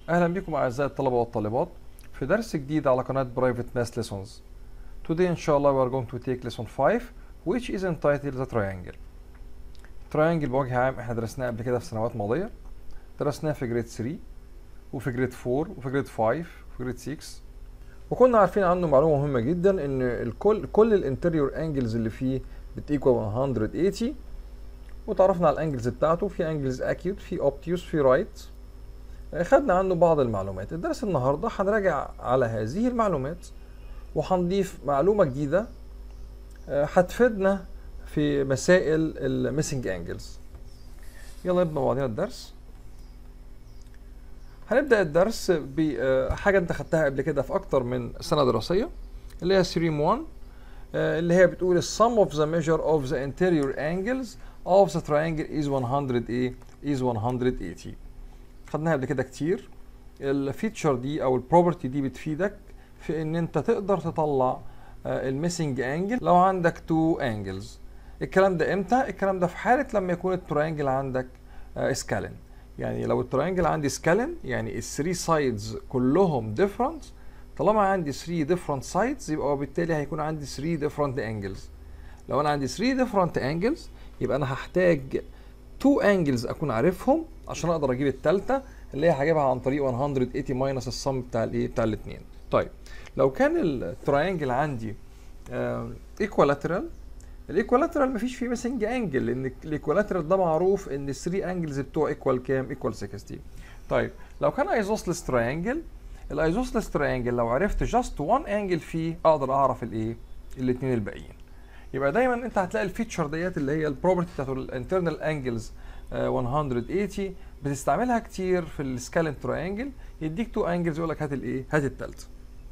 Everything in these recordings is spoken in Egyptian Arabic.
اهلا بكم اعزائي الطلبه والطالبات في درس جديد على قناه برايفت ماس ليسونز Today ان شاء الله we are going to take lesson 5 which is entitled the triangle triangle بوجه عام احنا درسناه قبل كده في سنوات ماضيه درسناه في جريد 3 وفي جريد 4 وفي جريد 5 وفي جريد 6 وكنا عارفين عنه معلومه مهمه جدا ان الكل كل الانتريور انجلز اللي فيه بتيكوال 180 وتعرفنا على الانجلز بتاعته في انجلز اكيوت في اوبتيوس في رايت خدنا عنه بعض المعلومات الدرس النهارده هنراجع على هذه المعلومات وهنضيف معلومه جديده هتفيدنا في مسائل الميسنج انجلز يلا نبدا مع بعضنا الدرس هنبدا الدرس بحاجه انت خدتها قبل كده في اكتر من سنه دراسيه اللي هي سيريم 1 اللي هي بتقول sum of the measure of the interior angles of the triangle is 100 ايه is 180 خدناها قبل كده كتير الفيتشر دي او البروبرتي دي بتفيدك في ان انت تقدر تطلع الميسنج انجل لو عندك تو انجلز الكلام ده امتى الكلام ده في حاله لما يكون التراينجل عندك سكالين يعني لو التراينجل عندي سكالين يعني الثري سايدز كلهم ديفرنت طالما عندي 3 ديفرنت سايدز يبقى وبالتالي هيكون عندي 3 ديفرنت انجلز لو انا عندي 3 ديفرنت انجلز يبقى انا هحتاج 2 انجلز اكون عارفهم عشان اقدر اجيب الثالثه اللي هي هجيبها عن طريق 180 ماينس الصم بتاع الايه بتاع الاثنين طيب لو كان التراينجل عندي ايكوالاترال الايكوالاترال مفيش فيه ميسنج انجل لان الايكوالاترال ده معروف ان ال 3 انجلز بتوع ايكوال كام ايكوال 60 طيب لو كان ايزوسلس تراينجل الايزوسلس تراينجل لو عرفت جاست 1 انجل فيه اقدر اعرف الايه الاثنين الباقيين يبقى دايما انت هتلاقي الفيتشر ديت اللي هي البروبرتي بتاعت الانترنال انجلز 180 بتستعملها كتير في السكالين تراينجل يديك تو انجلز يقول لك هات الايه هات الثالثه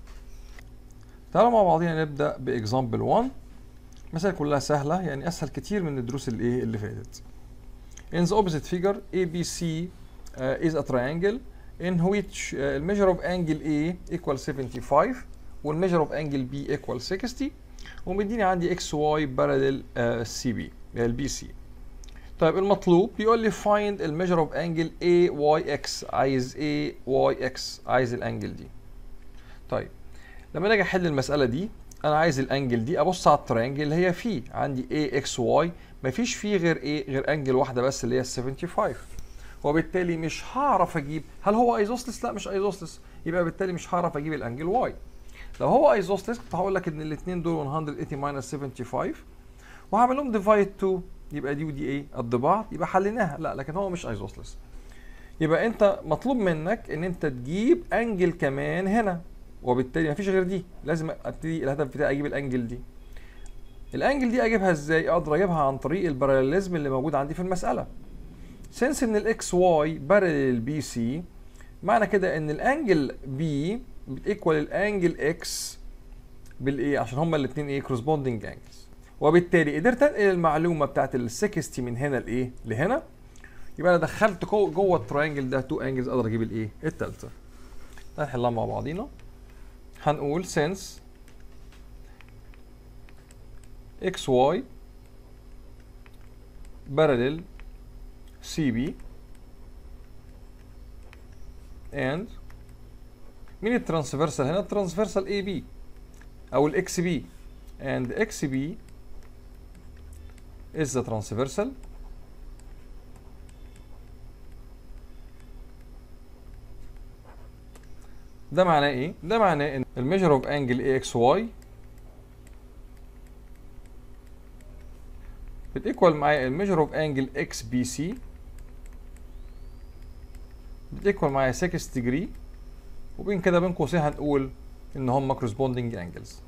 تعالوا مع بعضينا نبدا باكزامبل 1 مسائل كلها سهله يعني اسهل كتير من الدروس الايه اللي فاتت in the opposite figure ABC uh, is a triangle in which uh, the measure of angle A equal 75 والmeasure of angle B equal 60 ومديني عندي اكس واي بارلل سي بي البي سي طيب المطلوب بيقول لي find الميجر اوف انجل اي واي اكس عايز اي واي اكس عايز الانجل دي طيب لما اجي احل المساله دي انا عايز الانجل دي ابص على الترينجل اللي هي فيه عندي اي اكس واي مفيش فيه غير ايه غير انجل واحده بس اللي هي ال 75 وبالتالي مش هعرف اجيب هل هو ايزوسلس لا مش ايزوسلس يبقى بالتالي مش هعرف اجيب الانجل واي لو هو ايزوسلس كنت هقول لك ان الاثنين دول 180 ماينس 75 وهعمل لهم ديفايد 2 يبقى دي ودي ايه قد بعض يبقى حليناها لا لكن هو مش ايزوسلس يبقى انت مطلوب منك ان انت تجيب انجل كمان هنا وبالتالي مفيش غير دي لازم ابتدي الهدف بتاعي اجيب الانجل دي الانجل دي اجيبها ازاي اقدر اجيبها عن طريق الباراليزم اللي موجود عندي في المساله سنس ان الاكس واي بارلل بي سي معنى كده ان الانجل بي بتيكوال الانجل اكس بالايه عشان هما الاثنين ايه كورسبوندنج انجلز وبالتالي قدرت انقل المعلومه بتاعت ال 60 من هنا لايه لهنا يبقى انا دخلت جوه جو التراينجل ده تو انجلز اقدر اجيب الايه الثالثه هنحلها مع بعضينا هنقول since xy parallel CB and مين الترانسفيرسال هنا الترانسفيرسال اي بي او الاكس بي and اكس بي is the transversal ده معناه ايه ده معناه ان الميجر اوف انجل اي اكس واي بتيكوال معايا الميجر اوف انجل اكس بي سي بتيكوال معايا 6 ديجري وبين كده بين قوسين هنقول ان هم كورسبوندنج انجلز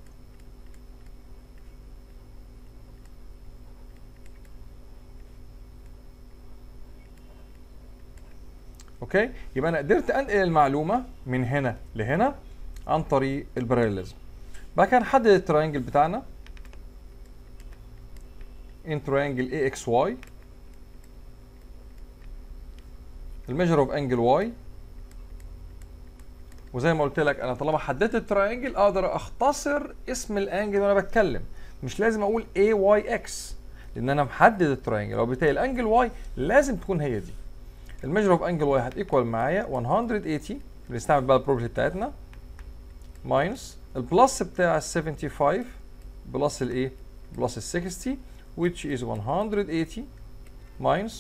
اوكي يبقى انا قدرت انقل المعلومه من هنا لهنا عن طريق الباراليزم بعد كده نحدد التراينجل بتاعنا ان تراينجل اي اكس واي الميجر اوف انجل واي وزي ما قلت لك انا طالما حددت التراينجل اقدر اختصر اسم الانجل وانا بتكلم مش لازم اقول اي واي اكس لان انا محدد التراينجل وبالتالي الانجل واي لازم تكون هي دي الميجر اوف انجل واي هتيكوال معايا 180 بنستعمل بقى البروبرتي بتاعتنا ماينس البلس بتاع ال 75 بلس الايه؟ بلس ال 60 which is 180 minus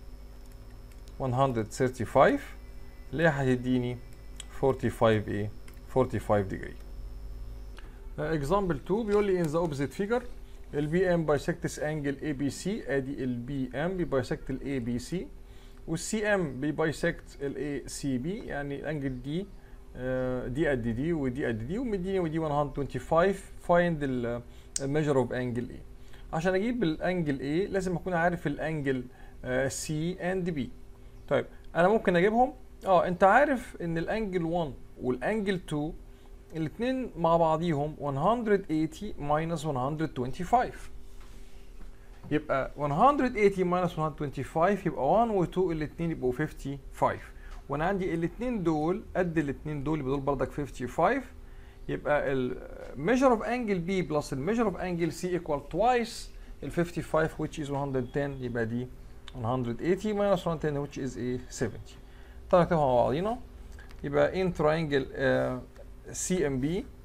135 اللي هي هتديني 45 ايه 45 degree example 2 بيقول لي in the opposite figure ال BM bisects angle ABC ادي ال BM bisect ال ABC وال CM bisect ال ACB يعني الانجل دي آه، دي قد دي ودي قد دي ومديني ودي 125 find ال measure of angle A عشان اجيب الانجل A لازم اكون عارف الانجل آه، C and B طيب انا ممكن اجيبهم اه انت عارف ان الانجل 1 والانجل 2 الاثنين مع بعضيهم 180 minus 125 يبقى 180 minus 125 يبقى 1 و 2 الاثنين يبقوا 55 وانا عندي الاثنين دول قد الاثنين دول يبقى دول بردك 55 يبقى ال measure of angle B plus ال measure of angle C equal twice ال 55 which is 110 يبقى دي 180 minus 110 which is a 70 طبعا نكتبها مع بعضينا يبقى in triangle uh, CMB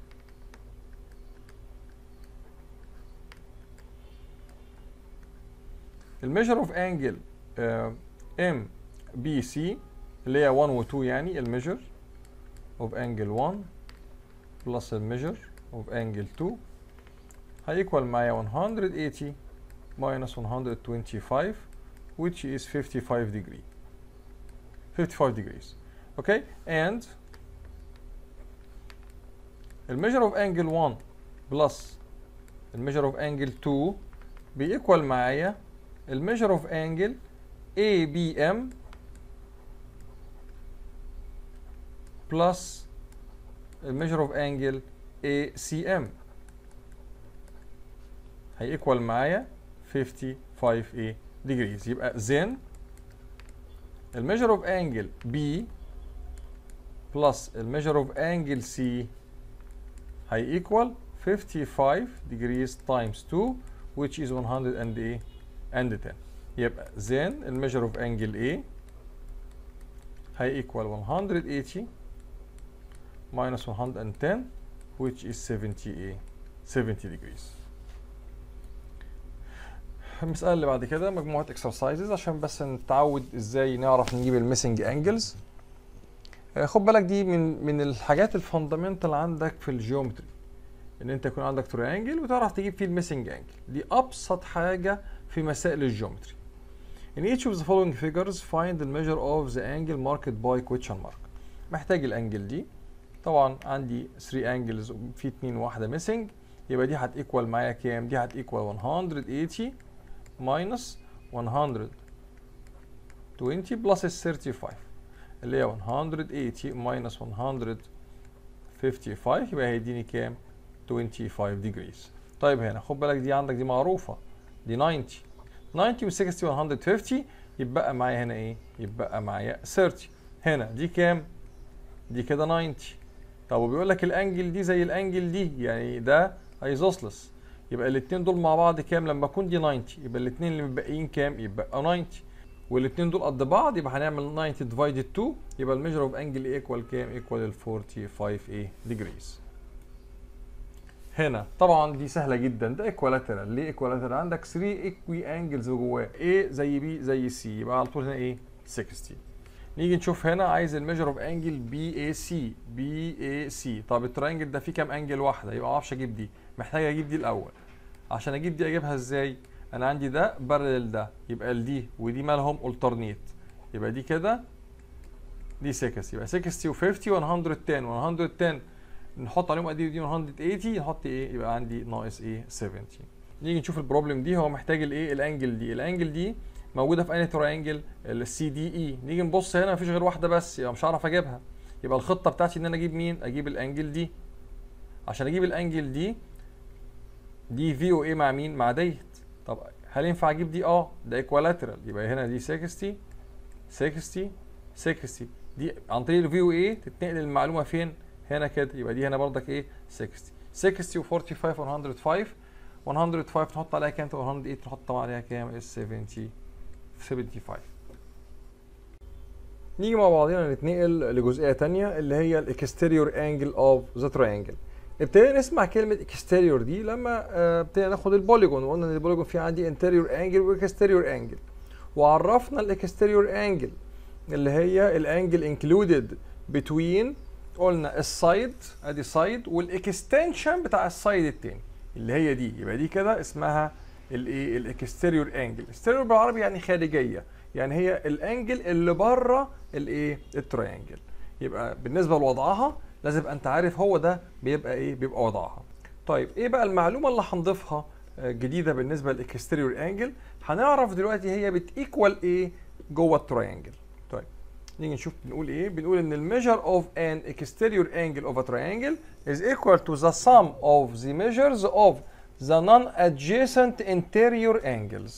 الميجر اوف انجل ام بي سي اللي هي 1 و 2 يعني الميجر اوف انجل 1 بلس الميجر اوف انجل 2 هيكوال معايا 180 minus 125 which is 55 degree 55 degrees okay and the measure of angle 1 plus the measure of angle 2 بيكوال معايا ال measure of angle ABM plus ال measure of angle ACM هيكوال معايا 55 A degrees يبقى then ال measure of angle B plus ال measure of angle C هي equal 55 degrees times 2 which is 100 and A and 10 يبقى then ال measure of angle A هي equal 180 minus 110 which is 70 A 70 degrees المسألة اللي بعد كده مجموعة exercises عشان بس نتعود ازاي نعرف نجيب الميسنج انجلز خد بالك دي من من الحاجات الفاندامنتال عندك في الجيومتري ان انت يكون عندك تريانجل وتعرف تجيب فيه الميسنج انجل دي ابسط حاجة في مسائل الجيومتري In each of the following figures find the measure of the angle marked by question mark محتاج الانجل دي طبعا عندي 3 انجلز في 2 واحدة ميسنج يبقى دي هتيكوال معايا كام؟ دي هتيكوال 180 minus 120 plus ال 35 اللي هي 180 minus 155 يبقى هيديني كام؟ 25 degrees طيب هنا خد بالك دي عندك دي معروفة دي 90 90 و 60 و 150 يبقى معايا هنا ايه؟ يبقى معايا 30 هنا دي كام؟ دي كده 90 طب وبيقول لك الانجل دي زي الانجل دي يعني ده ايزوسلس يبقى الاثنين دول مع بعض كام لما اكون دي 90 يبقى الاثنين اللي متبقيين كام يبقى 90 والاثنين دول قد بعض يبقى هنعمل 90 ديفايدد 2 يبقى الميجر اوف انجل ايكوال كام ايكوال ال 45 ايه ديجريز هنا طبعا دي سهله جدا ده ايكوالاترال ليه ايكوالاترال عندك 3 ايكوي انجلز جواه A زي B زي C يبقى على طول هنا ايه 60 نيجي نشوف هنا عايز الميجر اوف انجل بي اي سي بي اي سي طب الترينجل ده فيه كام انجل واحده يبقى ما اعرفش اجيب دي محتاج اجيب دي الاول عشان اجيب دي اجيبها ازاي انا عندي ده بارلل ده يبقى الدي ودي مالهم الترنيت يبقى دي كده دي 6 يبقى 60 و50 و110 110 نحط عليهم قد ايه دي 180 نحط ايه يبقى عندي ناقص ايه 70 نيجي نشوف البروبلم دي هو محتاج الايه الانجل دي الانجل دي موجوده في انهي تراينجل السي دي اي نيجي نبص هنا مفيش غير واحده بس يبقى مش هعرف اجيبها يبقى الخطه بتاعتي ان انا اجيب مين اجيب الانجل دي عشان اجيب الانجل دي دي في او اي مع مين مع ديت طب هل ينفع اجيب دي اه ده ايكوالاترال يبقى هنا دي 60 60 60 دي عن طريق الفي او اي تتنقل المعلومه فين هنا كده يبقى دي هنا بردك ايه 60 60 و 45 105 105 نحط عليها كام 108 نحط طبعا عليها كام 70 75 نيجي مع بعضينا نتنقل لجزئيه تانية اللي هي الاكستيريور انجل اوف ذا تراينجل ابتدينا نسمع كلمه اكستيريور دي لما آه، ابتدينا ناخد البوليجون وقلنا ان البوليجون فيه عندي انتيريور انجل واكستيريور انجل وعرفنا الاكستيريور انجل اللي هي الانجل انكلودد بتوين قلنا السايد ادي سايد والاكستنشن بتاع السايد التاني اللي هي دي يبقى دي كده اسمها الايه الاكستيريور انجل اكستيريور بالعربي يعني خارجيه يعني هي الانجل اللي بره الايه التريانجل يبقى بالنسبه لوضعها لازم انت عارف هو ده بيبقى ايه بيبقى وضعها طيب ايه بقى المعلومه اللي هنضيفها آه، جديده بالنسبه للاكستيريور انجل هنعرف دلوقتي هي بتيكوال ايه جوه التريانجل طيب نيجي نشوف بنقول ايه بنقول ان الميجر اوف ان exterior angle of a triangle is equal to the sum of the measures of the non-adjacent interior angles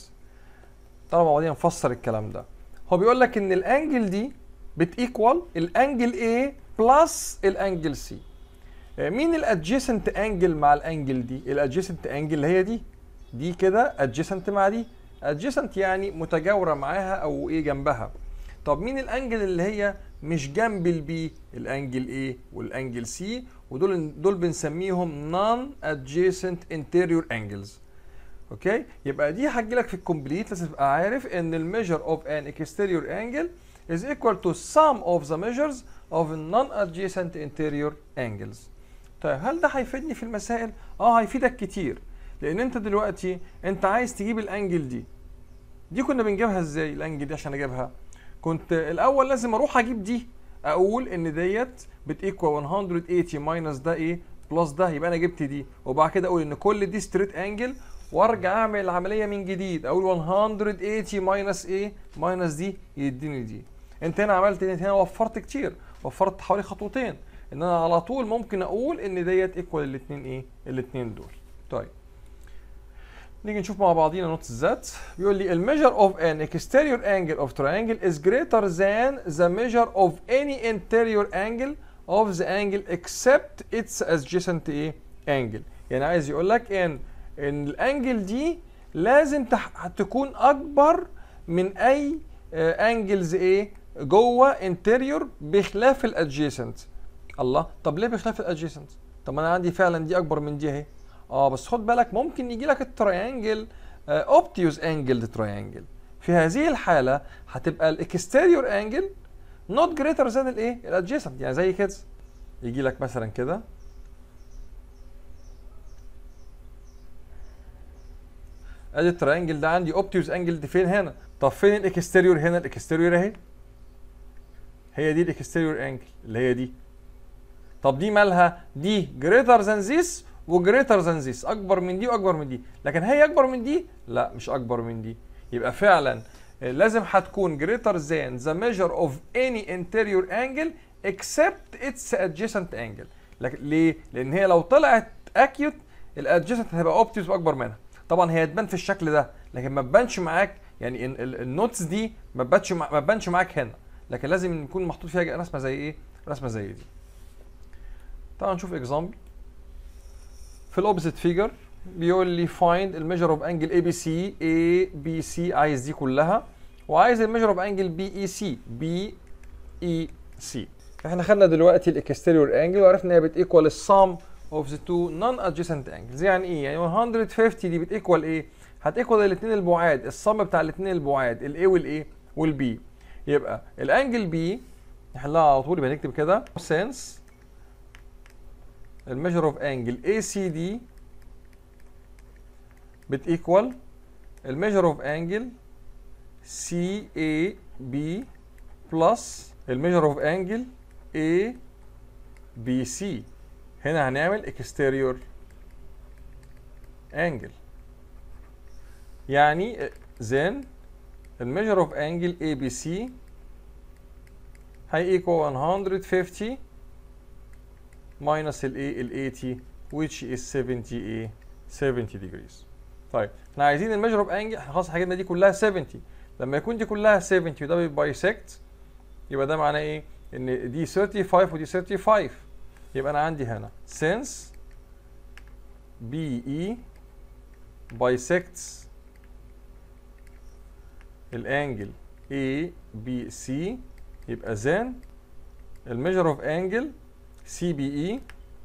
طبعا بعدين نفسر الكلام ده هو بيقول لك ان الانجل دي بتيكوال الانجل A بلس الانجل C آه، مين الادجيسنت انجل مع الانجل دي الادجيسنت انجل اللي هي دي دي كده adjacent مع دي adjacent يعني متجاوره معاها او ايه جنبها طب مين الانجل اللي هي مش جنب البي الانجل A والانجل C ودول دول بنسميهم non adjacent interior angles اوكي يبقى دي هتجيلك في الكومبليت لازم تبقى عارف ان الميجر اوف ان exterior angle is equal to sum of the measures of non-adjacent interior angles طيب هل ده هيفيدني في المسائل؟ اه هيفيدك كتير لان انت دلوقتي انت عايز تجيب الانجل دي دي كنا بنجيبها ازاي الانجل دي عشان اجيبها كنت الاول لازم اروح اجيب دي اقول ان ديت بتيكوال 180 ماينس ده ايه بلس ده يبقى انا جبت دي وبعد كده اقول ان كل دي ستريت انجل وارجع اعمل العمليه من جديد اقول 180 ماينس ايه ماينس دي يديني دي انت هنا عملت إيه؟ هنا وفرت كتير وفرت حوالي خطوتين ان انا على طول ممكن اقول ان ديت ايكوال الاثنين ايه الاثنين دول طيب نيجي نشوف مع بعضينا نوت الذات بيقول لي الميجر اوف ان exterior angle of triangle is greater than the measure of any interior angle of the angle except its adjacent ايه angle يعني عايز يقول لك ان ان الانجل دي لازم تح... تكون اكبر من اي انجلز ايه جوه انتيريور بخلاف الادجيسنت الله طب ليه بخلاف الادجيسنت طب ما انا عندي فعلا دي اكبر من دي اهي اه بس خد بالك ممكن يجي لك التريانجل اوبتيوس انجل تريانجل في هذه الحاله هتبقى الاكستيريور انجل نوت جريتر ذان الايه الادجيسنت يعني زي كده يجي لك مثلا كده ادي التريانجل ده عندي اوبتيوس انجل دي فين هنا طب فين الاكستيريور هنا الاكستيريور اهي هي دي الاكستيريور انجل اللي هي دي طب دي مالها دي جريتر ذان ذيس وجريتر ذان ذيس اكبر من دي واكبر من دي لكن هي اكبر من دي لا مش اكبر من دي يبقى فعلا لازم هتكون greater than the measure of any interior angle except its adjacent angle لكن ليه؟ لان هي لو طلعت acute الادجيسنت هتبقى اوبتيوس اكبر منها طبعا هي تبان في الشكل ده لكن ما تبانش معاك يعني ال- ال- النوتس دي ما تبانش مع- ما تبانش معاك هنا لكن لازم يكون محطوط فيها رسمه زي ايه؟ رسمه زي دي. تعال نشوف اكزامبل في الاوبزيت فيجر بيقول لي فايند الميجر اوف انجل اي بي سي اي بي سي عايز دي كلها وعايز الميجر اوف انجل بي اي سي بي اي سي احنا خدنا دلوقتي الاكستيريور انجل وعرفنا ان هي بتيكوال السم اوف ذا تو نون ادجيسنت انجلز يعني ايه يعني 150 دي بتيكوال ايه هتيكوال الاثنين البعاد السم بتاع الاثنين البعاد الاي والايه والبي يبقى الانجل بي نحلها على طول يبقى نكتب كده سنس الميجر اوف انجل اي سي دي بتيكوال الميجر اوف انجل سي اي بي بلس الميجر اوف انجل اي بي سي هنا هنعمل exterior angle يعني then الميجر اوف انجل اي بي سي هي equal 150 minus الايه ال 80 which is 70 ايه 70 degrees طيب احنا عايزين الميجر اوف انجل احنا خلاص حاجتنا دي كلها 70 لما يكون دي كلها 70 وده بيبايسكت يبقى ده معناه ايه ان دي 35 ودي 35 يبقى انا عندي هنا since BE bisects الانجل ABC يبقى then الميجر اوف انجل سي بي اي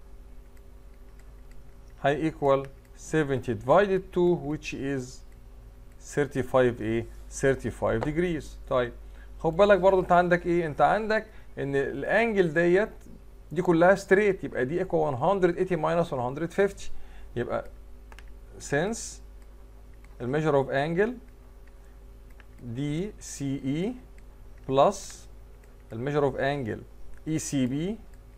هي equal 70 divided 2 which is 35 ايه 35 degrees طيب خد بالك برضو انت عندك ايه انت عندك ان الانجل ديت دي كلها ستريت يبقى دي equal 180 minus 150 يبقى since الميجر اوف انجل دي سي اي بلس الميجر اوف انجل اي سي بي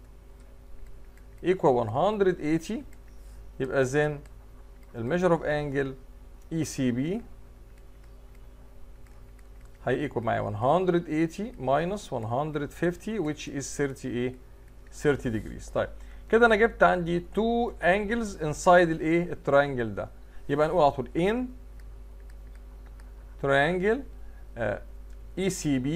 equal 180 يبقى then الميجر اوف انجل اي سي بي هي equal معايا 180 minus 150 which is 30 ايه 30 degrees طيب كده انا جبت عندي two angles inside الايه التراينجل ده يبقى نقول على طول in triangle uh, ECB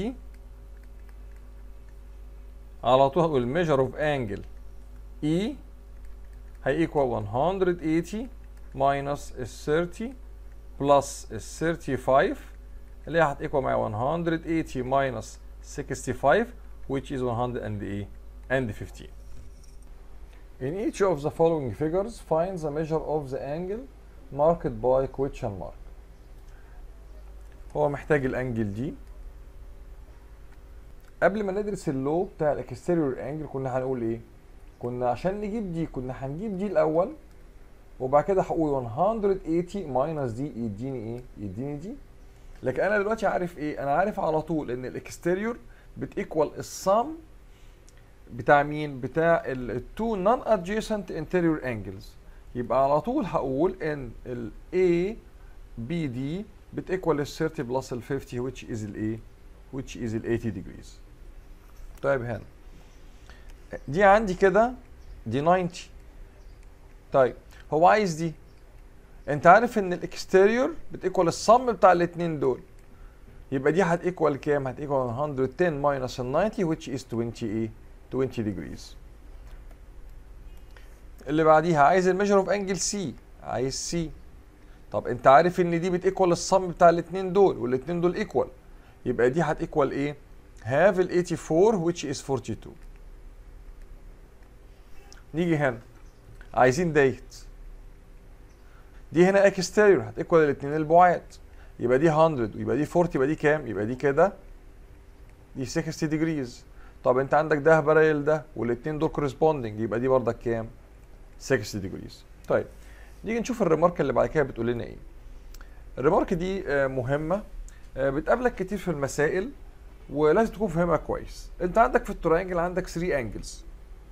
على طول هقول measure of angle E هي equal 180 minus ال 30 plus ال 35 اللي هي هتيكوال معايا 180 minus 65 which is 108 and 15 In each of the following figures find the measure of the angle marked by question mark هو محتاج الانجل دي قبل ما ندرس اللو بتاع الاكستيريور انجل كنا هنقول ايه كنا عشان نجيب دي كنا هنجيب دي الاول وبعد كده هقول 180 ماينس دي يديني ايه يديني دي لكن انا دلوقتي عارف ايه انا عارف على طول ان الاكستيريور بتيكوال السم بتاع مين بتاع التو نون ادجيسنت انتيريور انجلز يبقى على طول هقول ان ال A بي دي بتيكوال ال 30 بلس ال 50 which is ال A which is ال 80 degrees طيب هنا دي عندي كده دي 90 طيب هو عايز دي انت عارف ان الاكستيريور بتيكوال الصم بتاع الاثنين دول يبقى دي هتيكوال كام هتيكوال 110 ماينس ال 90 which is 20 ايه 20 degrees اللي بعديها عايز الميجر اوف انجل سي عايز سي طب انت عارف ان دي بتيكوال الصم بتاع الاثنين دول والاثنين دول ايكوال يبقى دي هتيكوال ايه هاف ال 84 which is 42 نيجي هنا عايزين ديت دي هنا اكستيريور هتيكوال الاثنين البعاد يبقى دي 100 ويبقى دي 40 يبقى دي كام يبقى دي كده دي 60 ديجريز طب انت عندك ده باريل ده والاثنين دول كورسبوندنج يبقى دي بردك كام 60 ديجريز طيب نيجي نشوف الريمارك اللي بعد كده بتقول لنا ايه الريمارك دي مهمه بتقابلك كتير في المسائل ولازم تكون فاهمها كويس انت عندك في التراينجل عندك 3 انجلز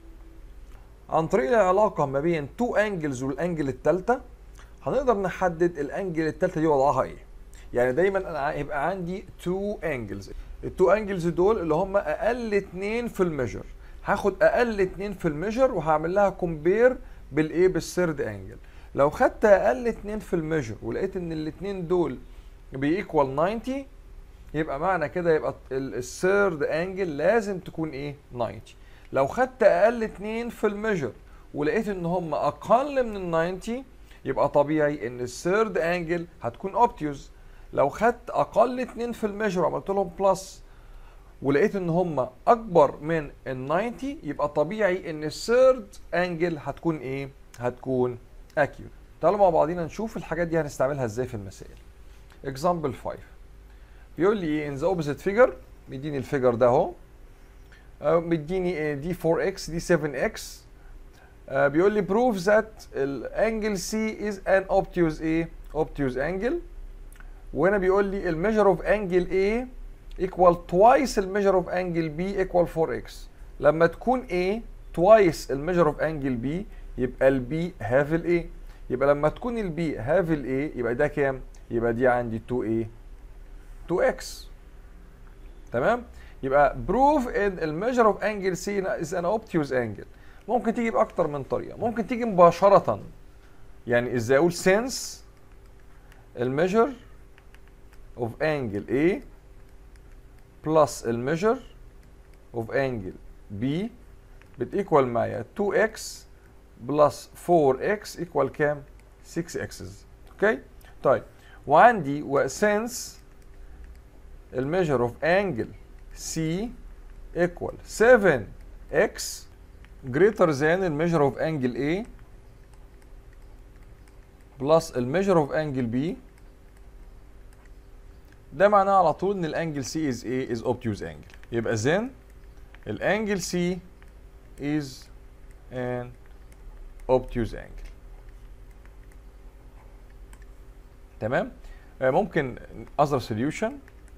عن طريق العلاقه ما بين 2 انجلز والانجل الثالثه هنقدر نحدد الانجل الثالثه دي وضعها ايه يعني دايما انا هيبقى عندي 2 انجلز التو انجلز دول اللي هم اقل اتنين في الميجر هاخد اقل اتنين في الميجر وهعمل لها كومبير بالايه بالثيرد انجل لو خدت اقل اتنين في الميجر ولقيت ان الاتنين دول بيكوال 90 يبقى معنى كده يبقى الثيرد انجل لازم تكون ايه 90 لو خدت اقل اتنين في الميجر ولقيت ان هم اقل من ال 90 يبقى طبيعي ان الثيرد انجل هتكون اوبتيوز لو خدت اقل اتنين في الميجر وعملت لهم بلس ولقيت ان هم اكبر من ال 90 يبقى طبيعي ان الثيرد انجل هتكون ايه هتكون اكيوريت تعالوا مع بعضينا نشوف الحاجات دي هنستعملها ازاي في المسائل example 5 بيقول لي ايه in the opposite figure مديني الفيجر ده اهو مديني دي 4x دي 7x uh, بيقول لي prove that الانجل C is an obtuse ايه obtuse angle وهنا بيقول لي الميجر اوف انجل A equal twice الميجر اوف انجل B equal 4x لما تكون A twice الميجر اوف انجل B يبقى ال B have ال A يبقى لما تكون ال B have ال A يبقى ده كام؟ يبقى دي عندي 2A 2x تمام؟ يبقى prove ان الميجر اوف انجل C is an obtuse angle ممكن تيجي باكتر من طريقه ممكن تيجي مباشره يعني ازاي اقول since الميجر of angle A plus الميجر of angle B بتيكوال معايا 2x plus 4x equal كام؟ 6x's اوكي؟ طيب وعندي و since الميجر of angle C equal 7x greater than the measure of angle A plus the measure of angle B ده معناه على طول ان الانجل C is A is obtuse angle يبقى then الانجل C is an obtuse angle تمام آه، ممكن other solution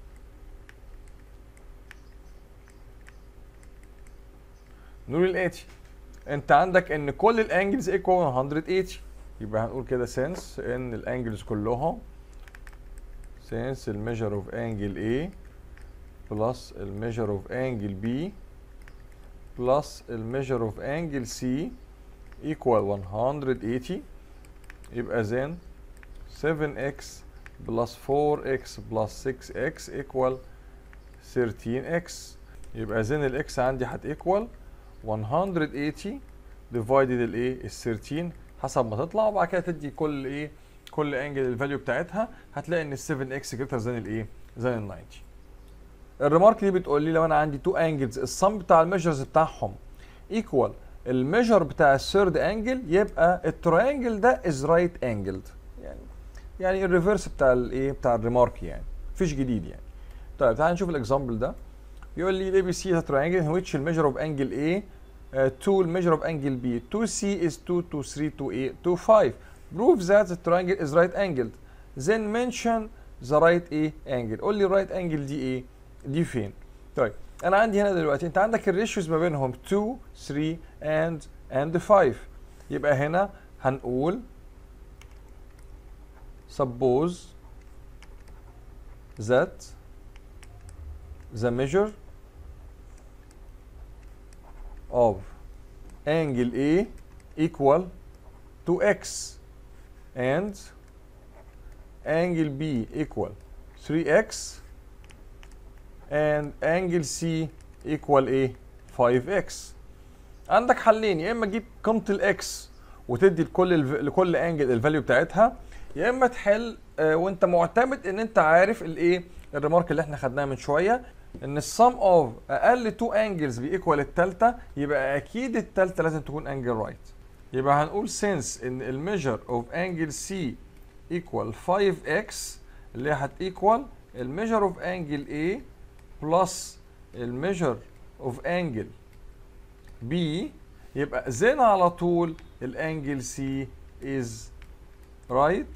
نقول الاتي انت عندك ان كل الانجلز ايكوال 180 يبقى هنقول كده since ان الانجلز كلهم since الميجر اوف انجل A plus الميجر اوف انجل B plus الميجر اوف انجل C equal 180 يبقى then 7x plus 4x plus 6x equal 13x يبقى then الاكس عندي هتيكوال 180 divided الايه ال 13 حسب ما تطلع وبعد كده تدي كل ايه كل انجل الفاليو بتاعتها هتلاقي ان ال 7x جريتر ذان الايه ذان ال 90 الريمارك دي بتقول لي لو انا عندي تو انجلز السم بتاع الميجرز بتاعهم ايكوال الميجر بتاع الثيرد انجل يبقى التراينجل ده از رايت انجلد يعني يعني الريفرس بتاع الايه بتاع الريمارك يعني مفيش جديد يعني طيب تعال نشوف الاكزامبل ده يقول لي الاي بي سي is a triangle in which the measure of angle A uh, to the measure of angle B to C is 2 to 3 to A to 5 prove that the triangle is right angled then mention the right A angle قول لي right angle دي ايه دي فين طيب انا عندي هنا دلوقتي انت عندك الريشيوز ما بينهم 2 3 and and 5 يبقى هنا هنقول suppose that the measure of angle A equal to x and angle B equal 3x and angle C equal A 5x عندك حلين يا اما تجيب قيمه الاكس وتدي لكل الف... لكل انجل الفاليو بتاعتها يا اما تحل آه وانت معتمد ان انت عارف الايه الريمارك اللي احنا خدناها من شويه ان السم اوف اقل تو انجلز بيكوال الثالثه يبقى اكيد الثالثه لازم تكون انجل رايت يبقى هنقول since ان الميجر اوف انجل سي equal 5x اللي هتيكوال الميجر اوف انجل A بلس الميجر اوف انجل B يبقى زين على طول الانجل C is right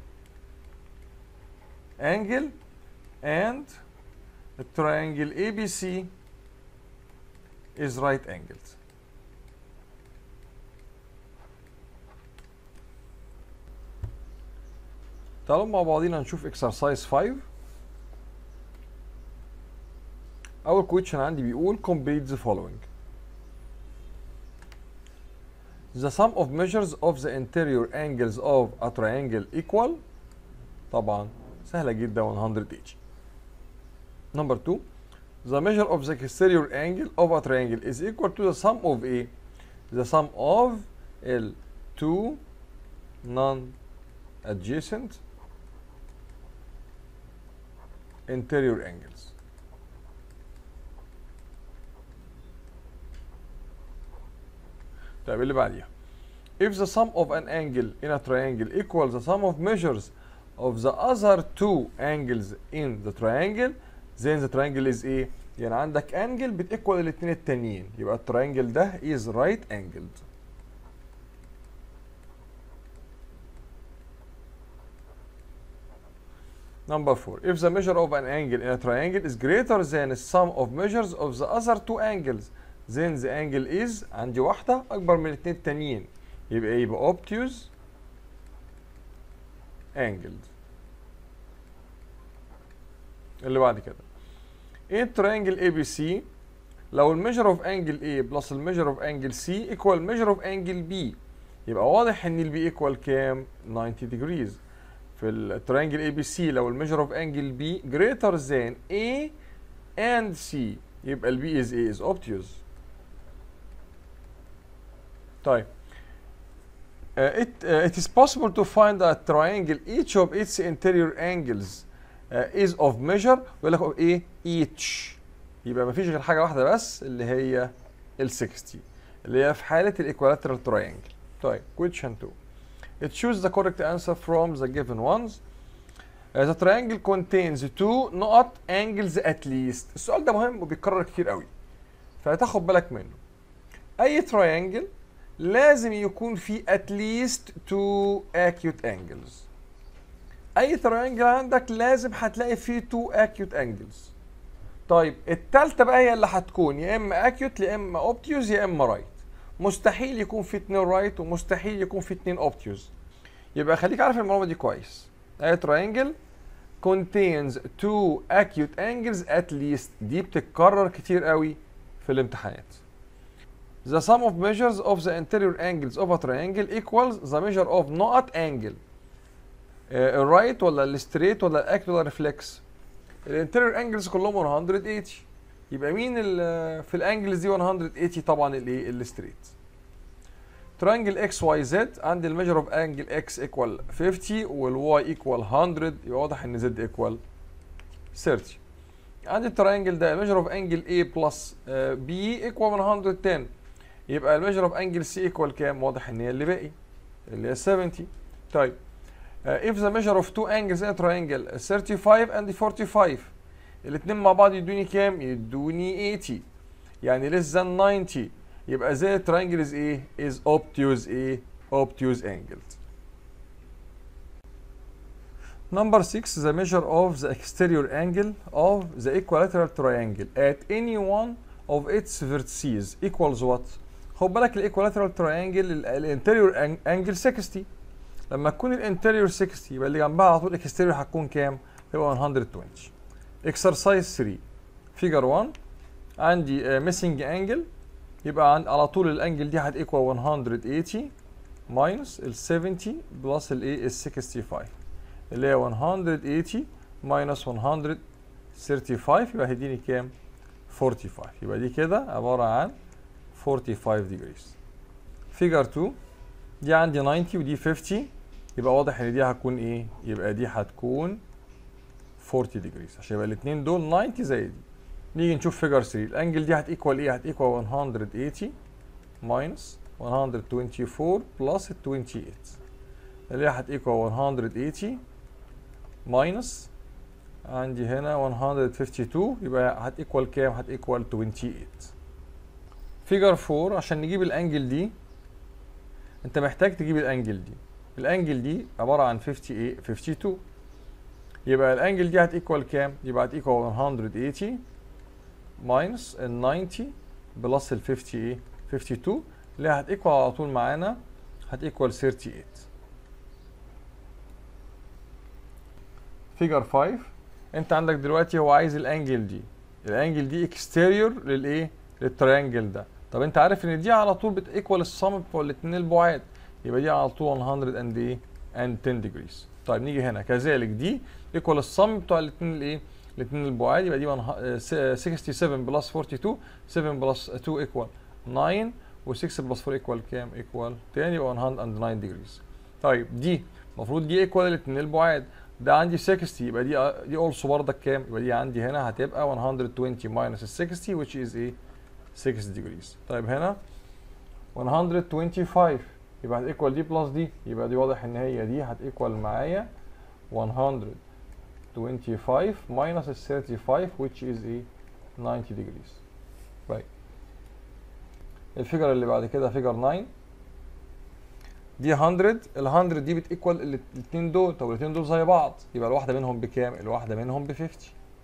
angle and the triangle ABC is right angled. تعالوا مع بعضينا نشوف exercise 5 أول question عندي بيقول complete the following The sum of measures of the interior angles of a triangle equal طبعا سهلة جدا 180 Number 2 The measure of the exterior angle of a triangle is equal to the sum of A the sum of L two non-adjacent interior angles. طيب اللي بعديها if the sum of an angle in a triangle equals the sum of measures of the other two angles in the triangle then the triangle is ايه يعني عندك angle بتيكوال الاثنين التانيين يبقى التراينجل ده is right angled Number four, if the measure of an angle in a triangle is greater than the sum of measures of the other two angles, then the angle is عندي واحدة أكبر من الاثنين التانيين يبقى إيه؟ يبقى obtuse angled اللي بعد كده ايه الترينجل اي بي سي لو الميجر اوف انجل A بلس الميجر اوف انجل C ايكوال ميجر اوف انجل B يبقى واضح ان البي ايكوال كام 90 degrees في الترينجل اي بي سي لو الميجر اوف انجل B greater than A and C يبقى البي is A is obtuse طيب Uh, it, uh, it is possible to find a triangle each of its interior angles uh, is of measure ويقول لك ايه each يبقى مفيش غير حاجه واحده بس اللي هي ال 60 اللي هي في حاله الايكوالاترال تراينجل طيب question 2 choose the correct answer from the given ones Uh, the triangle contains two نقط angles at least السؤال ده مهم وبيتكرر كتير قوي فهتاخد بالك منه اي triangle لازم يكون فيه at least two acute angles اي triangle عندك لازم هتلاقي فيه two acute angles طيب التالتة بقى هي اللي هتكون يا اما acute يا اما obtuse يا اما right مستحيل يكون في اتنين رايت ومستحيل يكون في اتنين اوبتيوز يبقى خليك عارف المعلومه دي كويس اي تراينجل contains two acute angles at least دي بتتكرر كتير قوي في الامتحانات The sum of measures of the interior angles of a triangle equals the measure of نقط angle الرايت ولا الستريت ولا الاكت ولا الريفلكس الانتيريور انجلز كلهم 180 يبقى مين ال في الانجلز دي 180 طبعا الايه الستريت ترانجل اكس واي زد عندي الميجر اوف انجل اكس ايكوال 50 والواي ايكوال 100 يبقى واضح ان زد ايكوال 30 عندي الترانجل ده الميجر اوف انجل A بلس بي ايكوال 110 يبقى الميجر اوف انجل سي ايكوال كام واضح ان هي اللي باقي اللي هي 70 طيب uh, if the measure of two angles in a triangle 35 and 45 الاثنين مع بعض يدوني كام؟ يدوني 80 يعني less than 90 يبقى زي triangle is ايه؟ is obtuse ايه؟ obtuse angled. Number 6 the measure of the exterior angle of the equilateral triangle at any one of its vertices equals what؟ خد بالك الايكوالاترال تراينجل الانتيريور انجل 60 لما تكون الانتيريور 60 يبقى اللي جنبها على طول الاكستيريور هتكون كام؟ تبقى 120 اكسرسايز 3 فيجر 1 عندي ميسنج انجل يبقى عند على طول الانجل دي هتيكوال 180 ماينس ال 70 بلس الايه ال 65 اللي هي 180 ماينس 135 يبقى هيديني كام 45 يبقى دي كده عباره عن 45 ديجريز فيجر 2 دي عندي 90 ودي 50 يبقى واضح ان دي هتكون ايه يبقى دي هتكون 40 ديجريز عشان يبقى الاثنين دول 90 زي دي نيجي نشوف فيجر 3 الانجل دي هتيكوال ايه هتيكوال 180 ماينس 124 بلس 28 اللي هي هتيكوال 180 ماينس عندي هنا 152 يبقى هتيكوال كام هتيكوال 28 فيجر 4 عشان نجيب الانجل دي انت محتاج تجيب الانجل دي الانجل دي عباره عن 58 52 يبقى الانجل دي هتيكوال كام يبقى هتيكوال 180 ماينس ال 90 بلس ال 58 52 اللي هتيكوال على طول معانا هتيكوال 38 فيجر 5 انت عندك دلوقتي هو عايز الانجل دي الانجل دي اكستيريور للايه للتريانجل ده طب انت عارف ان دي على طول بتيكوال الصم بتوع الاثنين البعاد يبقى دي على طول 100 اند ايه اند 10 ديجريز طيب نيجي هنا كذلك دي ايكوال الصم بتوع الاثنين الايه الاثنين البعاد يبقى دي 67 بلس 42 7 بلس 2 ايكوال 9 و6 بلس 4 ايكوال كام ايكوال 10 يبقى 109 ديجريز طيب دي المفروض دي ايكوال الاثنين البعاد ده عندي 60 يبقى دي دي اولسو بردك كام يبقى دي عندي هنا هتبقى 120 ماينس ال 60 which is ايه 6 degrees طيب هنا 125 يبقى هتيكوال دي بلس دي يبقى دي واضح ان هي دي هتيكوال معايا 125 minus ال 35 which is ايه 90 degrees طيب الفيجر اللي بعد كده فيجر 9 دي 100 ال 100 دي بتيكوال الاثنين دول طب الاثنين دول زي بعض يبقى الواحده منهم بكام الواحده منهم ب 50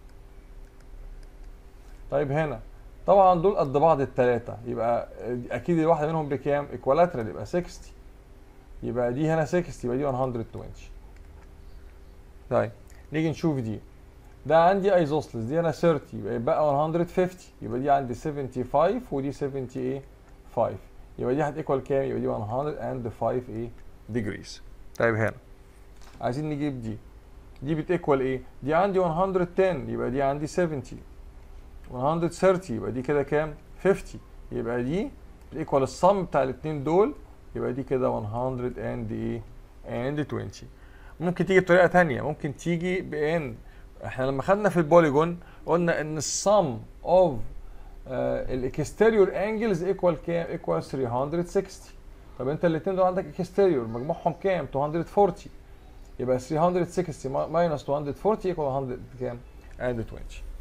طيب هنا طبعا دول قد بعض الثلاثه يبقى اكيد الواحده منهم بكام ايكوالاترال يبقى 60 يبقى دي هنا 60 يبقى دي 120 طيب نيجي نشوف دي ده عندي ايزوسلس دي انا 30 يبقى بقى 150 يبقى دي عندي 75 ودي 70 ايه 5 يبقى دي هتيكوال كام يبقى دي 105 ايه ديجريز طيب هنا عايزين نجيب دي دي بتيكوال ايه دي عندي 110 يبقى دي عندي 70 130 يبقى دي كده كام 50 يبقى دي الايكوال الصم بتاع الاثنين دول يبقى دي كده 100 اند ايه اند 20 ممكن تيجي بطريقه ثانيه ممكن تيجي بان احنا لما خدنا في البوليجون قلنا ان السم اوف الاكستيريور انجلز ايكوال كام ايكوال 360 طب انت الاثنين دول عندك اكستيريور مجموعهم كام 240 يبقى 360 ماينس 240 ايكوال 100 كام and 20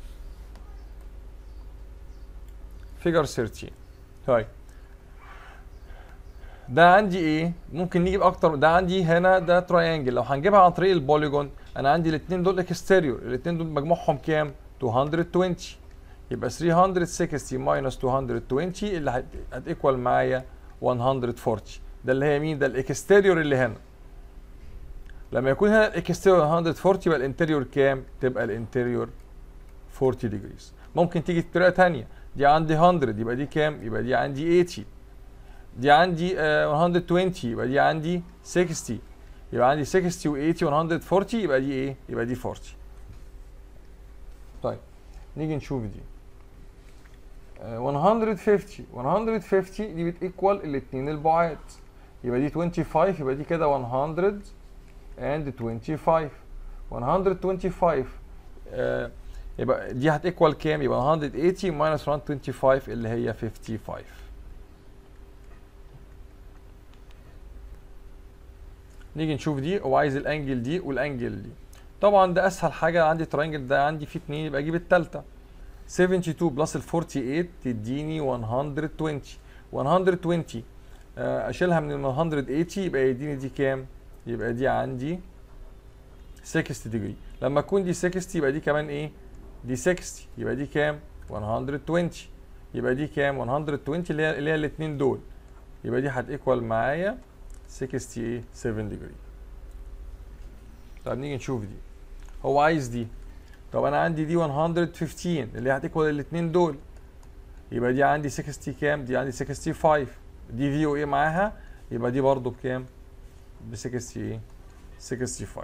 figure 13 طيب ده عندي ايه ممكن نجيب اكتر ده عندي هنا ده تراينجل لو هنجيبها عن طريق البوليجون انا عندي الاثنين دول اكستيريور الاثنين دول مجموعهم كام 220 يبقى 360 ماينس 220 اللي هتيكوال معايا 140 ده اللي هي مين ده الاكستيريور اللي هنا لما يكون هنا الاكستيريور 140 يبقى الانتريور كام تبقى الانتريور 40 ديجريز ممكن تيجي بطريقه ثانيه دي عندي 100 يبقى دي كام يبقى دي عندي 80 دي عندي uh, 120 يبقى دي عندي 60 يبقى عندي 60 و80 و140 يبقى دي ايه يبقى دي 40 طيب نيجي نشوف دي uh, 150 150 دي بتيكوال الاثنين البعاد يبقى دي 25 يبقى دي كده 100 and 25 125 uh, يبقى دي هتيكوال كام يبقى 180 minus 125 اللي هي 55 نيجي نشوف دي هو عايز الانجل دي والانجل دي طبعا ده اسهل حاجه عندي ترينجل ده عندي فيه 2 يبقى اجيب الثالثه 72 بلس ال 48 تديني 120 120 اشيلها من ال 180 يبقى يديني دي كام يبقى دي عندي 60 ديجري لما تكون دي 60 يبقى دي كمان ايه دي 60 يبقى دي كام 120 يبقى دي كام 120 اللي هي اللي هي الاثنين دول يبقى دي هتيكوال معايا 67 ديجري طب نيجي نشوف دي هو عايز دي طب انا عندي دي 115 اللي هي هتيكوال الاثنين دول يبقى دي عندي 60 كام دي عندي 65 دي في او ايه معاها يبقى دي برضو بكام ب 60 ايه 65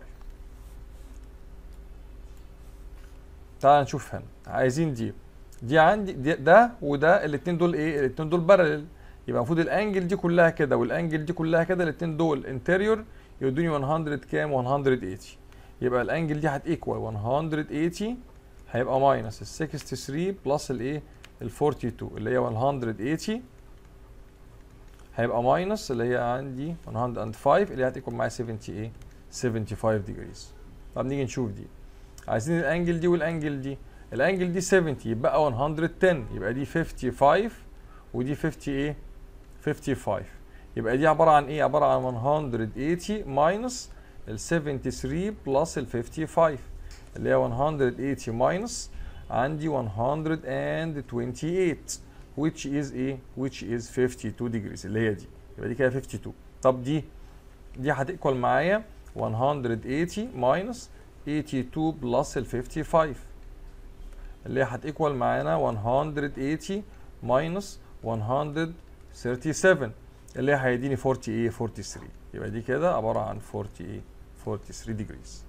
تعال نشوف هنا عايزين دي دي عندي دي ده وده الاثنين دول ايه الاثنين دول بارلل يبقى المفروض الانجل دي كلها كده والانجل دي كلها كده الاثنين دول انتيريور يدوني 100 كام 180 يبقى الانجل دي هتيكوال 180 هيبقى ماينس ال 63 بلس الايه ال 42 اللي هي 180 هيبقى ماينس اللي هي عندي 105 اللي هي هتيكوال معايا 70 ايه 75 ديجريز طب نيجي نشوف دي عايزين الانجل دي والانجل دي الانجل دي 70 يبقى 110 يبقى دي 55 ودي 50 ايه 55 يبقى دي عباره عن ايه عباره عن 180 ماينس ال 73 بلس ال 55 اللي هي 180 ماينس عندي 128 which is ايه which is 52 degrees اللي هي دي يبقى دي كده 52 طب دي دي هتيكوال معايا 180 ماينس 82 بلس ال 55 اللي هي هتيكوال معانا 180 ماينس 137 اللي هي هيديني 40 ايه 43 يبقى دي كده عباره عن 40 ايه 43 ديجريز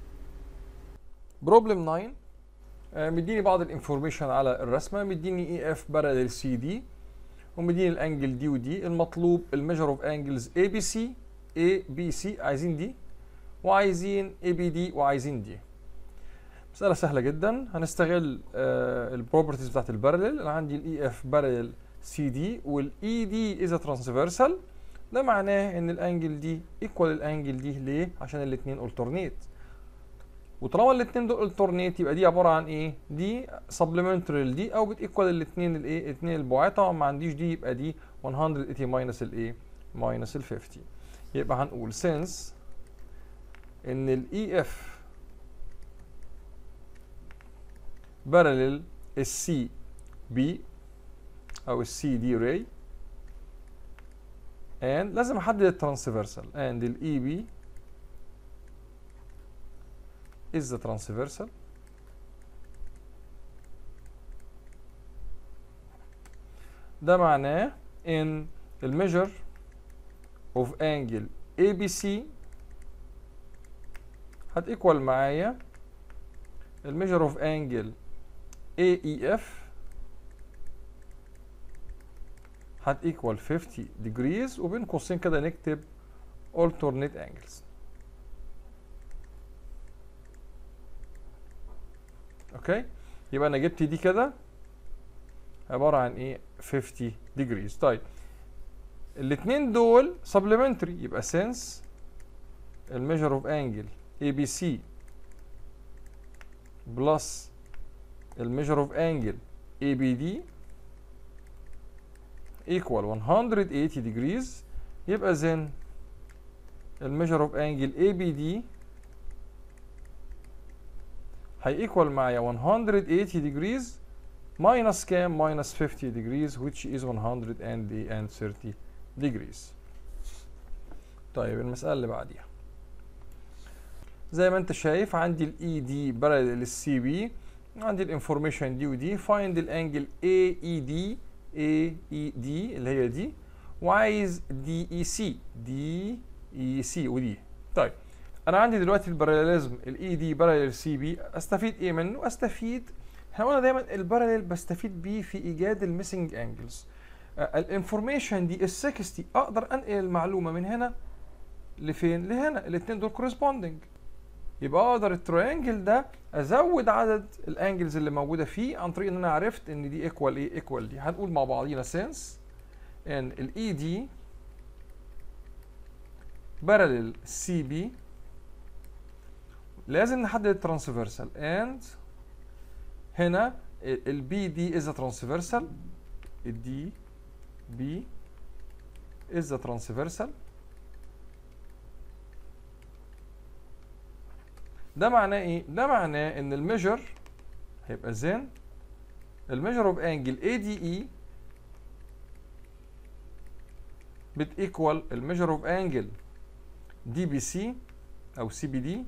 بروبلم 9 آه مديني بعض الانفورميشن على الرسمه مديني اي اف باراليل سي دي ومديني الانجل دي ودي المطلوب الميجر اوف انجلز اي بي سي اي بي سي عايزين دي وعايزين اي بي دي وعايزين دي مسألة سهلة جدا هنستغل آه البروبرتيز بتاعت الباراليل انا عندي الاي اف باراليل سي دي والاي دي از ترانسفيرسال ده معناه ان الانجل دي ايكوال الانجل دي ليه عشان الاثنين الترنيت وطالما الاثنين دول الترنيت يبقى دي عباره عن ايه دي سبلمنتري دي او بتيكوال الاثنين الايه الاثنين البعاد طبعا ما عنديش دي يبقى دي 180 ماينس الايه ماينس ال 50 يبقى هنقول since ان الاي اف بارلل السي بي او السي دي راي and لازم احدد الترانسفيرسال and الاي بي is the transversal ده معناه ان الميجر of angle ABC هتيكوال معايا الميجر of angle AEF هتيكوال 50 degrees وبين قوسين كده نكتب alternate angles اوكي يبقى انا جبت دي كده عباره عن ايه 50 degrees طيب الاثنين دول supplementary يبقى since الميجر اوف انجل ABC بلس الميجر اوف انجل ABD equal 180 degrees يبقى then الميجر اوف انجل ABD هيكوال معايا 180 degrees minus كام minus 50 degrees which is 130 degrees طيب المسألة اللي بعديها زي ما انت شايف عندي الاي دي بارلل للسي بي عندي الانفورميشن دي ودي فايند الانجل اي اي دي اي اي دي اللي هي دي وعايز دي اي سي دي اي سي ودي طيب انا عندي دلوقتي الباراليزم الاي دي باراليل سي بي استفيد ايه منه استفيد احنا قلنا دايما الباراليل بستفيد بيه في ايجاد الميسنج انجلز الانفورميشن دي ال 60 اقدر انقل المعلومه من هنا لفين لهنا الاثنين دول كورسبوندنج يبقى اقدر التريانجل ده ازود عدد الانجلز اللي موجوده فيه عن طريق ان انا عرفت ان دي ايكوال ايه ايكوال دي هنقول مع بعضينا سينس ان الاي دي بارلل سي بي لازم نحدد الترانسفيرسال اند هنا البي دي از ترانسفيرسال الدي بي از ترانسفيرسال ده معناه ايه؟ ده معناه ان الميجر هيبقى زين الميجر اوف انجل اي دي اي بتيكوال الميجر اوف انجل دي بي سي او سي بي دي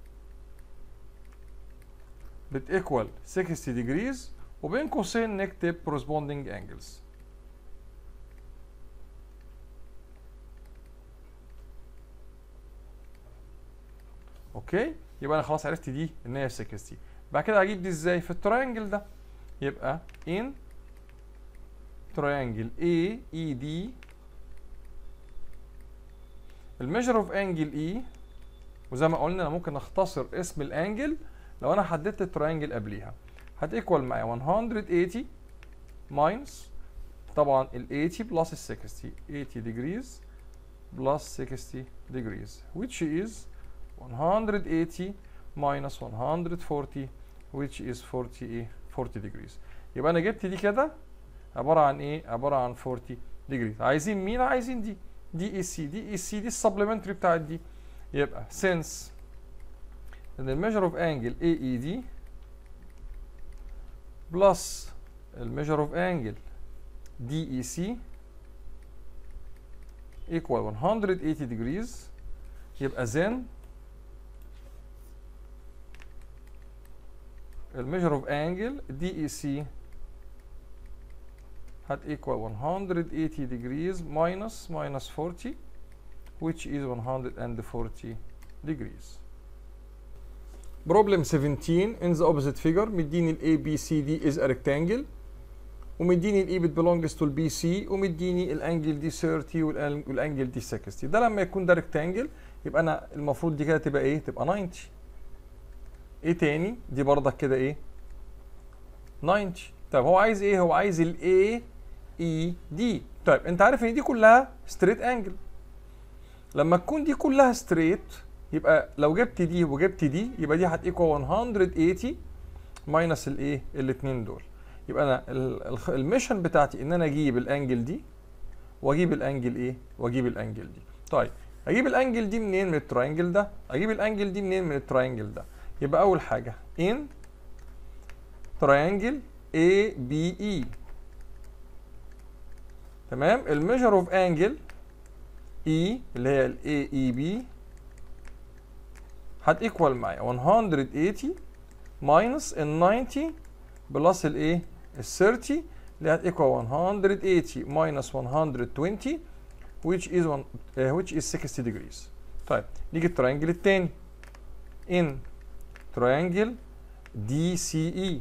بتيكوال 60 ديجريز وبين قوسين نكتب corresponding angles اوكي يبقى انا خلاص عرفت دي ان هي 60 بعد كده هجيب دي ازاي في التراينجل ده يبقى in triangle A E D الميجر اوف انجل E وزي ما قلنا انا ممكن اختصر اسم الانجل لو انا حددت التراينجل قبليها هتيكوال معايا 180 ماينس طبعا ال 80 بلس ال 60 80 degrees plus 60 degrees which is 180 minus 140 which is 40 ايه 40 degrees يبقى انا جبت دي كده عباره عن ايه عباره عن 40 degrees عايزين مين عايزين دي دي اي سي دي اي سي دي السبلمنتري بتاعت دي يبقى since ان الميجر اوف انجل اي اي دي بلس الميجر اوف انجل دي اي سي equal 180 degrees يبقى then الميجر اوف انجل دي اي سي هت equal 180 degrees minus minus 40 which is 140 degrees problem 17 in the opposite figure مديني ال ABCD is a rectangle ومديني ال EBIT belongs to ال BC ومديني الانجل دي 30 والانجل دي 60 ده لما يكون ده rectangle يبقى انا المفروض دي كده تبقى ايه تبقى 90 ايه تاني دي برضك كده ايه 90 طيب هو عايز ايه هو عايز ال A E D طيب انت عارف ان دي كلها ستريت انجل لما تكون دي كلها ستريت يبقى لو جبت دي وجبت دي يبقى دي هتيكوال 180 ماينس الايه الاثنين دول يبقى انا الميشن بتاعتي ان انا اجيب الانجل دي واجيب الانجل ايه واجيب الانجل دي طيب اجيب الانجل دي منين من التراينجل ده اجيب الانجل دي منين من التراينجل ده يبقى اول حاجه in triangle ABE تمام الميجر اوف انجل E اللي هي ال AEB هتيكوال معايا 180 ماينس ال 90 بلس الايه ال 30 اللي هتيكوال 180 ماينس 120 which is one uh, which is 60 degrees طيب نيجي التراينجل التاني in triangle DCE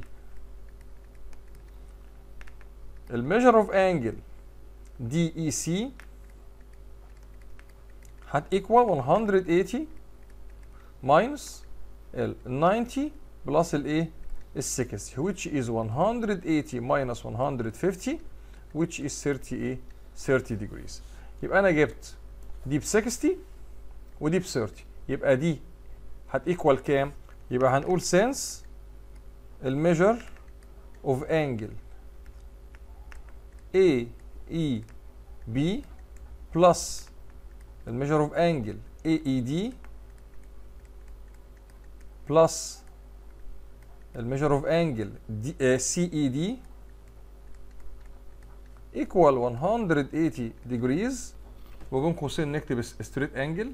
الميجر اوف انجل DEC هت equal 180 minus ال 90 بلس الايه is 60 which is 180 minus 150 which is 30 ايه 30 degrees يبقى انا جبت دي ب 60 ودي ب 30 يبقى دي هتيكوال كام يبقى هنقول since الميجر of angle A E B plus الميجر of angle AED plus الميجر of angle D, uh, CED equal 180 degrees وبين قوسين نكتب straight angle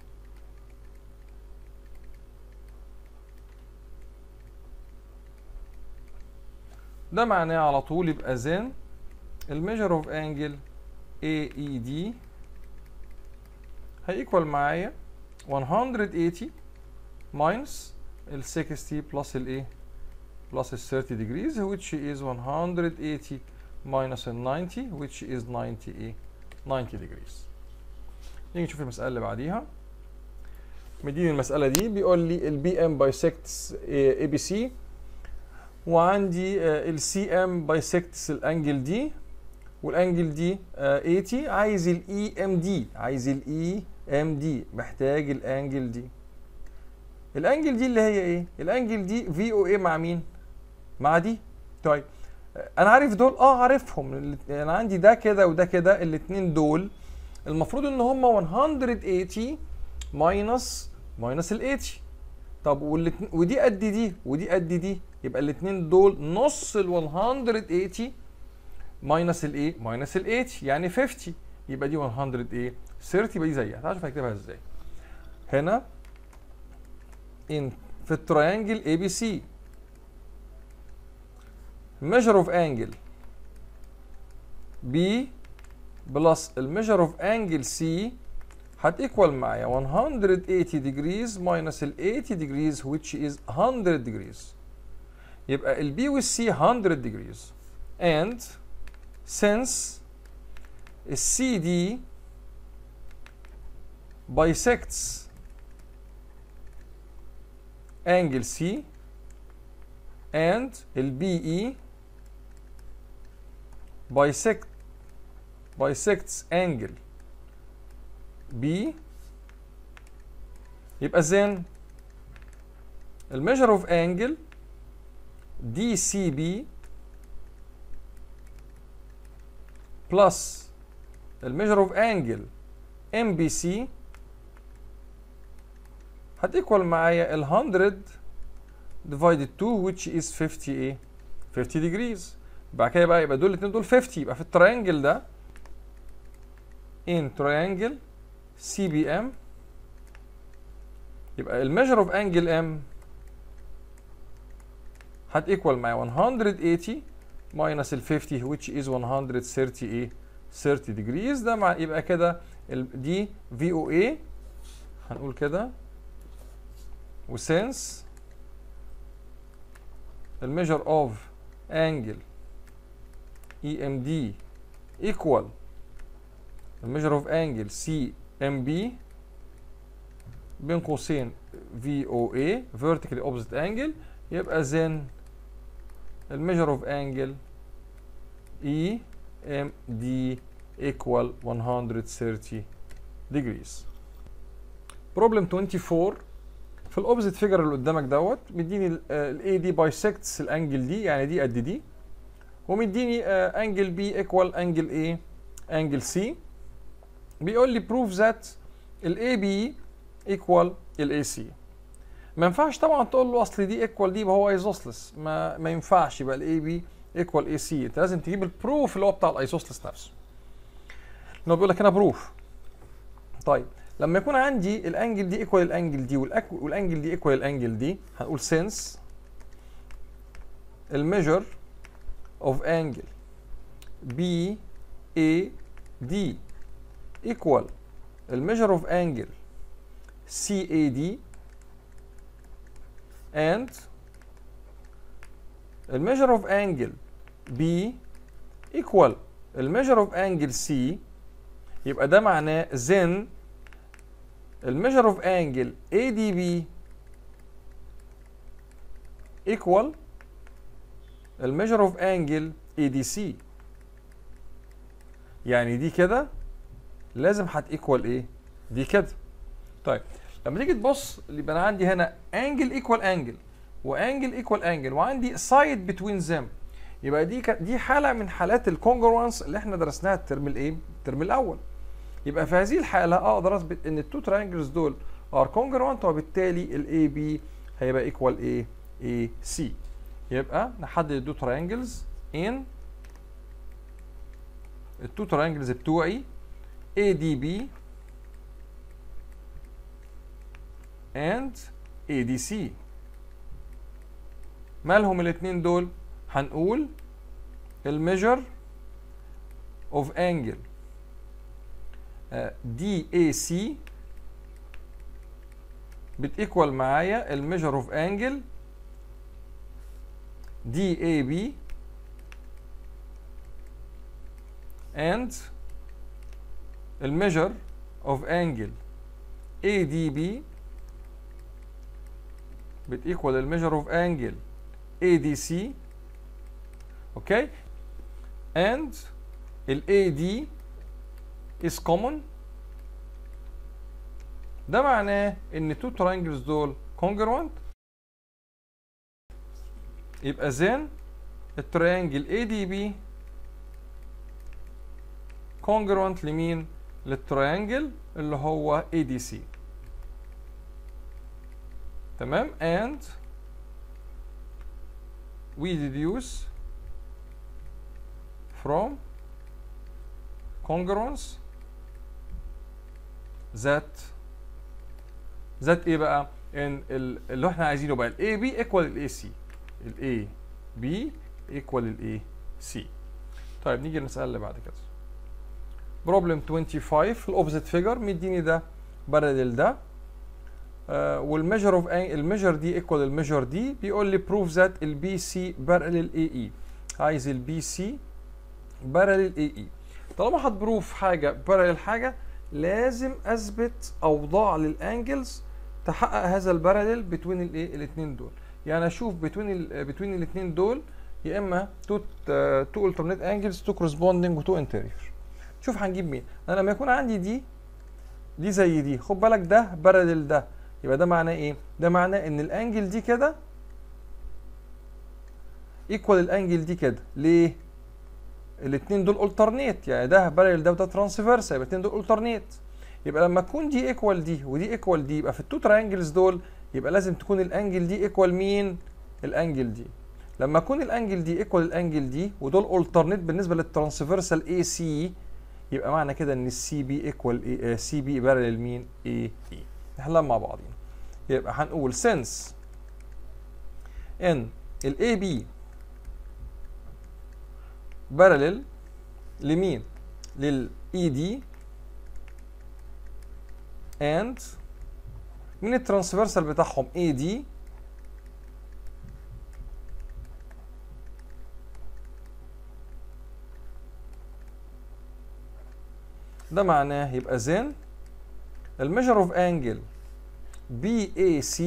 ده معناه على طول يبقى then الميجر اوف انجل AED هيكوال معايا 180 minus ال 60 plus الايه plus ال 30 degrees which is 180 minus ال 90 which is 90 ايه 90 degrees نيجي نشوف المسألة اللي بعديها مديني المسألة دي بيقول لي ال BM bisects ABC وعندي ال CM bisects الانجل دي والانجل دي 80 عايز الاي ام دي عايز الاي ام دي محتاج الانجل دي الانجل دي اللي هي ايه الانجل دي في او اي مع مين مع دي طيب انا عارف دول اه عارفهم انا عندي ده كده وده كده الاثنين دول المفروض ان هم 180 ماينس ماينس ال 80 طب والاتنين ودي قد دي ودي قد دي يبقى الاثنين دول نص ال 180 ماينس الايه ماينس ال 80 يعني 50 يبقى دي 100 ايه 30 يبقى دي زيها تعالوا نشوف هكتبها ازاي هنا in في التريانجل اي بي سي measure of angle B بلس الميجر اوف انجل سي هتيكوال معايا 180 degrees minus ال 80 degrees which is 100 degrees يبقى ال B وال C 100 degrees and since ال CD bisects angle C and ال BE bisect bisects angle B يبقى then الميجر اوف انجل دي سي بي بلس الميجر اوف انجل ام بي سي هتيكوال معايا ال 100 divided 2 which is 50 ايه 50 degrees بعد كده بقى يبقى دول الاثنين دول 50 يبقى في التريانجل ده in triangle CBM يبقى الميجر اوف انجل ام هتيكوال معايا 180 minus ال 50 which is 130 ايه 30 degrees ده مع يبقى كده دي في او اي هنقول كده وسنس الميجر اوف انجل اي ام دي equal الميجر اوف انجل سي ام بي بين قوسين في او اي vertically opposite angle يبقى then الميجر اوف انجل اي ام دي equal 130 degrees problem 24 في الاوبزيت فيجر اللي قدامك دوت مديني الاي دي بايسكتس الانجل دي يعني دي قد دي ومديني انجل بي ايكوال انجل ايه انجل سي بيقول لي بروف ذات الاي بي ايكوال الاي سي ما ينفعش طبعا تقول له اصل دي ايكوال دي يبقى هو ايزوسلس ما ما ينفعش يبقى الاي بي ايكوال اي سي انت لازم تجيب البروف اللي هو بتاع الايزوسلس نفسه انه بيقول لك هنا بروف طيب لما يكون عندي الانجل دي ايكوال الانجل دي والانجل دي ايكوال الانجل دي هنقول سينس الميجر اوف انجل بي اي دي equal الميجر اوف انجل سي اي دي and الميجر اوف انجل بي equal الميجر اوف انجل سي يبقى ده معناه then الميجر اوف انجل اي دي بي equal الميجر اوف انجل اي دي سي يعني دي كده لازم هتيكوال ايه دي كده طيب لما تيجي تبص يبقى انا عندي هنا انجل ايكوال انجل وانجل ايكوال انجل وعندي سايد بتوين زم يبقى دي ك... دي حاله من حالات الكونجرونس اللي احنا درسناها الترم الايه الترم الاول يبقى في هذه الحاله اقدر اثبت ان التو ترينجلز دول ار كونجرونت وبالتالي الاي بي هيبقى ايكوال ايه اي سي يبقى نحدد التو ترينجلز ان التو ترينجلز بتوعي اي دي بي and ADC مالهم الاتنين دول هنقول الميجر of angle uh, DAC بتيكوال معايا الميجر of angle DAB and الميجر of angle ADB بتيكوال الميجر اوف انجل ADC اوكي and ال AD is common ده معناه ان two triangles دول congruent يبقى زين التريانجل ADB congruent لمين؟ للتريانجل اللي هو ADC تمام and we deduce from congruence that that ايه بقى ان ال- اللي احنا عايزينه بقى ال AB equal ال AC ال AB equal ال AC طيب نيجي للمسألة اللي بعد كده بروبلم 25 الاوبزيت فيجر مديني ده بارلل ده والميجر اوف الميجر دي ايكوال الميجر دي بيقول لي بروف ذات البي سي بارلل اي اي عايز البي سي بارلل اي اي طالما هتبروف حاجه بارلل حاجه لازم اثبت اوضاع للانجلز تحقق هذا البارلل بتوين الايه الاثنين دول يعني اشوف بتوين بتوين الاثنين دول يا اما تو تو الترنيت انجلز تو كورسبوندنج وتو انتيريور شوف هنجيب مين انا لما يكون عندي دي دي زي دي خد بالك ده بارلل ده يبقى ده معناه ايه ده معناه ان الانجل دي كده ايكوال الانجل دي كده ليه الاثنين دول الترنيت يعني ده بارلل ده وده ترانسفيرس يبقى الاثنين دول الترنيت يبقى لما تكون دي ايكوال دي ودي ايكوال دي يبقى في التو تريانجلز دول يبقى لازم تكون الانجل دي ايكوال مين الانجل دي لما يكون الانجل دي ايكوال الانجل دي ودول الترنيت بالنسبه للترانسفيرسال اي سي يبقى معنى كده ان السي بي ايكوال سي بي بارلل مين اي اي نحلها مع بعضين يبقى هنقول since ان ال AB بارلل لمين لل ED and مين الترانسفيرسال بتاعهم AD ده معناه يبقى زين الميجر اوف انجل BAC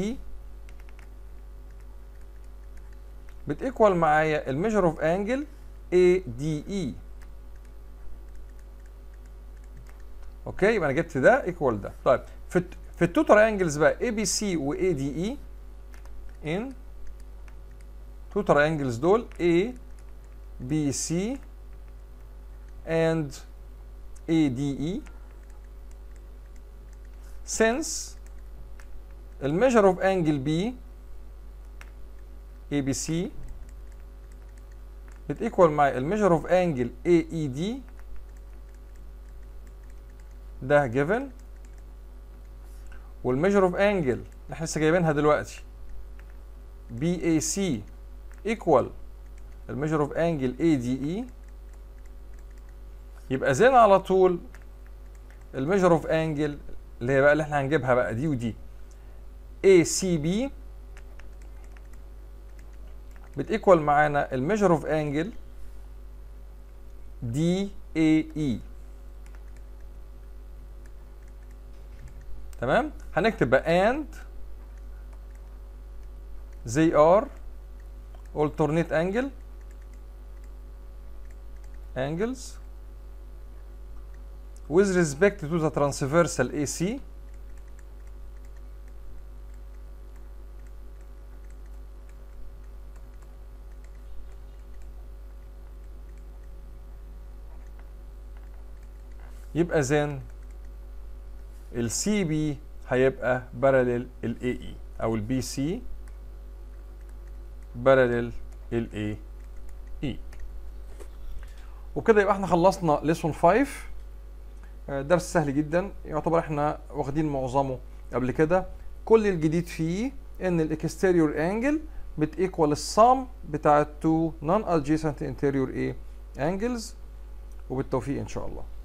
بتيكوال معايا الميجر اوف انجل ADE اوكي يبقى انا جبت ده ايكوال ده طيب في الت- في التو تريانجلز بقى ABC و ADE ان تو تريانجلز دول A BC and ADE since الميجر اوف انجل بي اي بي سي بتيكوال مع الميجر اوف انجل اي اي دي ده جيفن والميجر اوف انجل اللي احنا لسه جايبينها دلوقتي بي اي سي ايكوال الميجر اوف انجل اي دي اي يبقى زين على طول الميجر اوف انجل اللي هي بقى اللي احنا هنجيبها بقى دي ودي ACB بتيكوال معانا الميجر اوف انجل DAE تمام هنكتب بقى and they are alternate angle angles with respect to the transversal AC يبقى then ال CB هيبقى parallel ال AE او ال BC parallel ال AE وبكده يبقى احنا خلصنا ليسون 5 آه، درس سهل جدا يعتبر احنا واخدين معظمه قبل كده كل الجديد فيه ان الاكستيريور انجل بتيكوال السم بتاع التو نون ادجيسنت انتيريور ايه انجلز وبالتوفيق ان شاء الله